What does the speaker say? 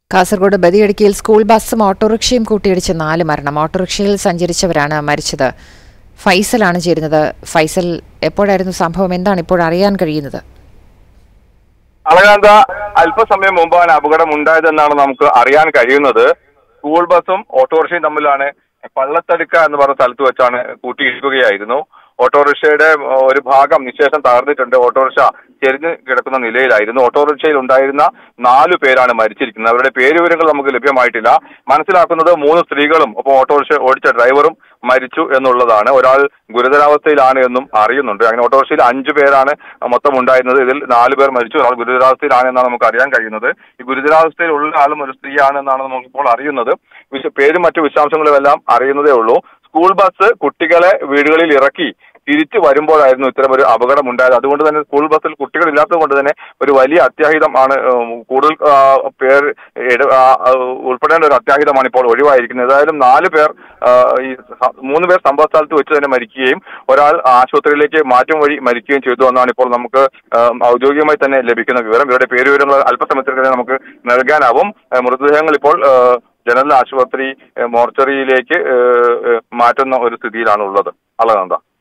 Kasaragod ബദിയടുക്കിയിൽ school ബസ്സും ഓട്ടോറിക്ഷയും കൂട്ടിയിടിച്ച് നാല് മരണം ഓട്ടോറിക്ഷയിൽ സഞ്ചരിച്ചവരാണ് മരിച്ചത് ഫൈസലാണ് ചേരുന്നത് ഫൈസൽ എപ്പോഴായിരുന്നു സംഭവം എന്താണ് ഇപ്പോൾ അറിയാൻ കഴിയുന്നത് അളകാന്ത അല്പസമയം മുമ്പാണ് അപകടം ഉണ്ടായതെന്നാണ് നമുക്ക് അറിയാൻ കഴിയുന്നത് സ്കൂൾ ബസ്സും ഓട്ടോറിക്ഷയും തമ്മിലാണ് പള്ളത്തടുക്ക എന്ന് പറഞ്ഞ സ്ഥലത്ത് വെച്ചാണ് കൂട്ടിയിടിക്കുകയായിരുന്നു ഓട്ടോറിക്ഷയുടെ ഏഹ്, ഒരു ഭാഗം നിശേഷം തകർന്നിട്ടുണ്ട് ഓട്ടോറിക്ഷ ചെരിഞ്ഞ് കിടക്കുന്ന നിലയിലായിരുന്നു ഓട്ടോറിക്ഷയിൽ ഉണ്ടായിരുന്ന നാലു പേരാണ് മരിച്ചിരിക്കുന്നത് അവരുടെ പേരുവിവരങ്ങൾ നമുക്ക് ലഭ്യമായിട്ടില്ല മനസ്സിലാക്കുന്നത് മൂന്ന് സ്ത്രീകളും ഒപ്പം ഓട്ടോറിക്ഷ ഓടിച്ച ഡ്രൈവറും മരിച്ചു എന്നുള്ളതാണ് ഒരാൾ ഗുരുതരാവസ്ഥയിലാണ് എന്നും അറിയുന്നുണ്ട് അങ്ങനെ ഓട്ടോറിക്ഷയിൽ അഞ്ചു പേരാണ് മൊത്തം ഉണ്ടായിരുന്നത് ഇതിൽ നാല് പേർ മരിച്ചു ഒരാൾ ഗുരുതരാവസ്ഥയിലാണ് എന്നാണ് നമുക്ക് അറിയാൻ കഴിയുന്നത് ഈ ഗുരുതരാവസ്ഥയിലുള്ള ആളും ഒരു സ്ത്രീയാണ് എന്നാണ് നമുക്കിപ്പോൾ അറിയുന്നത് വിശ പേരും മറ്റു വിശദാംശങ്ങളും എല്ലാം അറിയുന്നതേ ഉള്ളൂ സ്കൂൾ ബസ് കുട്ടികളെ വീടുകളിൽ ഇറക്കി തിരിച്ചു വരുമ്പോഴായിരുന്നു ഇത്തരം ഒരു അപകടം ഉണ്ടായത് അതുകൊണ്ട് തന്നെ സ്കൂൾ ബസ്സിൽ കുട്ടികൾ ഇല്ലാത്തത് കൊണ്ട് തന്നെ ഒരു വലിയ അത്യാഹിതം ആണ് ഉം, കൂടുതൽ ആ, പേർ ഇട- ആ, ആ, ഉൾപ്പെടേണ്ട ഒരു അത്യാഹിതമാണ് ഇപ്പോൾ ഒഴിവായിരിക്കുന്നത് ഏതായാലും നാല് പേർ ആ, ഈ സ- മൂന്ന് പേർ സംഭവ സ്ഥലത്ത് വെച്ച് തന്നെ മരിക്കുകയും ഒരാൾ ആശുപത്രിയിലേക്ക് മാറ്റം വഴി മരിക്കുകയും ചെയ്തു എന്നാണ് ഇപ്പോൾ നമുക്ക് ആ, ഔദ്യോഗികമായി തന്നെ ലഭിക്കുന്ന വിവരം ഇവരുടെ പേരുവിവരങ്ങൾ അല്പസമയത്തിനകം നമുക്ക് നൽകാനാവും ആ, മൃതദേഹങ്ങൾ ഇപ്പോൾ ആ, ജനറൽ ആശുപത്രി ആ, മോർച്ചറിയിലേക്ക് ആ, ആ, മാറ്റുന്ന ഒരു സ്ഥിതിയിലാണ് ഉള്ളത് അളകാന്ത